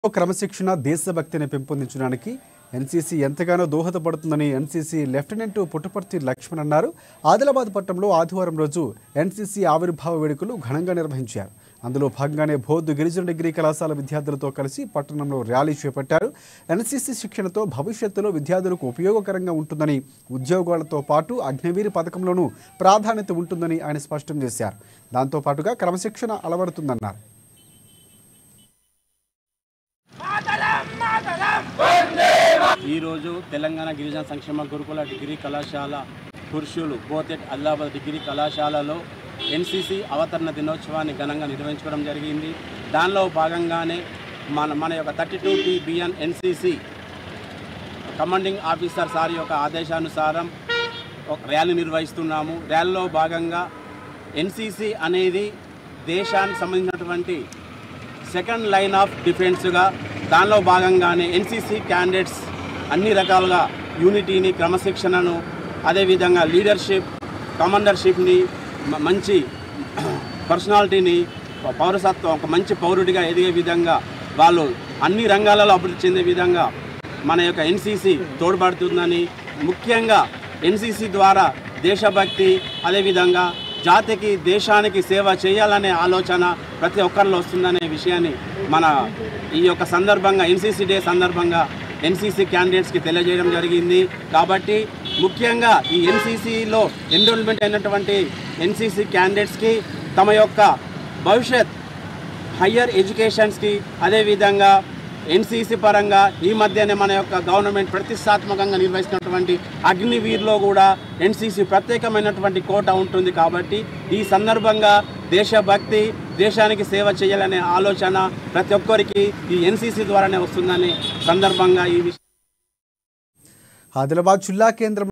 క్రమశిక్షణ దేశభక్తిని పెంపొందించడానికి ఎన్సీసీ ఎంతగానో దోహదపడుతుందని ఎన్సీసీ లెఫ్టినెంట్ పుట్టపర్తి లక్ష్మణ్ అన్నారు ఆదిలాబాద్ పట్టణంలో ఆదివారం రోజు ఎన్సీసీ ఆవిర్భావ వేడుకలు ఘనంగా నిర్వహించారు అందులో భాగంగానే బౌద్ధ గిరిజన డిగ్రీ కళాశాల విద్యార్థులతో కలిసి పట్టణంలో ర్యాలీ చేపట్టారు ఎన్సీసీ శిక్షణతో భవిష్యత్తులో విద్యార్థులకు ఉపయోగకరంగా ఉంటుందని ఉద్యోగాలతో పాటు అగ్నివీరి పథకంలోనూ ప్రాధాన్యత ఉంటుందని ఆయన స్పష్టం చేశారు దాంతో పాటుగా క్రమశిక్షణ అలవడుతుందన్నారు ఈరోజు తెలంగాణ గిరిజన సంక్షేమ గురుకుల డిగ్రీ కళాశాల పురుషులు బోతెట్ అల్లాబాద్ డిగ్రీ కళాశాలలో ఎన్సీసీ అవతరణ దినోత్సవాన్ని ఘనంగా నిర్వహించుకోవడం జరిగింది దానిలో భాగంగానే మన మన యొక్క thirty two T BN NCC commanding officer sir యొక్క ఆదేశానుసారం ఒక ర్యాలీ నిర్వహిస్తున్నాము ర్యాలీలో భాగంగా ఎన్సీసీ అనేది దేశానికి సంబంధించినటువంటి సెకండ్ లైన్ ఆఫ్ డిఫెన్స్గా దానిలో భాగంగానే ఎన్సీసీ క్యాండిడేట్స్ అన్ని రకాలుగా యూనిటీని క్రమశిక్షణను అదేవిధంగా లీడర్షిప్ కమాండర్షిప్ని మ- మంచి పర్సనాలిటీని పౌరసత్వం ఒక మంచి పౌరుడిగా ఎదిగే విధంగా వాళ్ళు అన్ని రంగాలలో అభివృద్ధి చెందే విధంగా మన యొక్క ఎన్సీసీ తోడ్పడుతుందని ముఖ్యంగా ఎన్సీసీ ద్వారా దేశభక్తి అదేవిధంగా జాతికి దేశానికి సేవ చేయాలనే ఆలోచన ప్రతి ఒక్కరిలో వస్తుందనే విషయాన్ని మన ఈ యొక్క సందర్భంగా ఎన్సీసీ డే సందర్భంగా ఎన్సీసీ క్యాండిడేట్స్కి తెలియజేయడం జరిగింది కాబట్టి ముఖ్యంగా ఈ ఎన్సీసీలో ఎన్రోల్మెంట్ అయినటువంటి ఎన్సీసీ క్యాండిడేట్స్కి తమ యొక్క భవిష్యత్ హయ్యర్ ఎడ్యుకేషన్స్కి అదేవిధంగా ఎన్సీసీ పరంగా ఈ మధ్యనే మన యొక్క గవర్నమెంట్ ప్రతిష్టాత్మకంగా నిర్వహిస్తున్నటువంటి అగ్నివీర్లో కూడా ఎన్సీసీ ప్రత్యేకమైనటువంటి కోట ఉంటుంది కాబట్టి ఈ సందర్భంగా దేశభక్తి దేశానికి సేవ చేయాలనే ఆలోచన ప్రతి ఒక్కరికి ఈ ఎన్సీసీ ద్వారానే వస్తుందనే సందర్భంగా ఈ విషయం ఆదిలాబాద్ జిల్లా కేంద్రం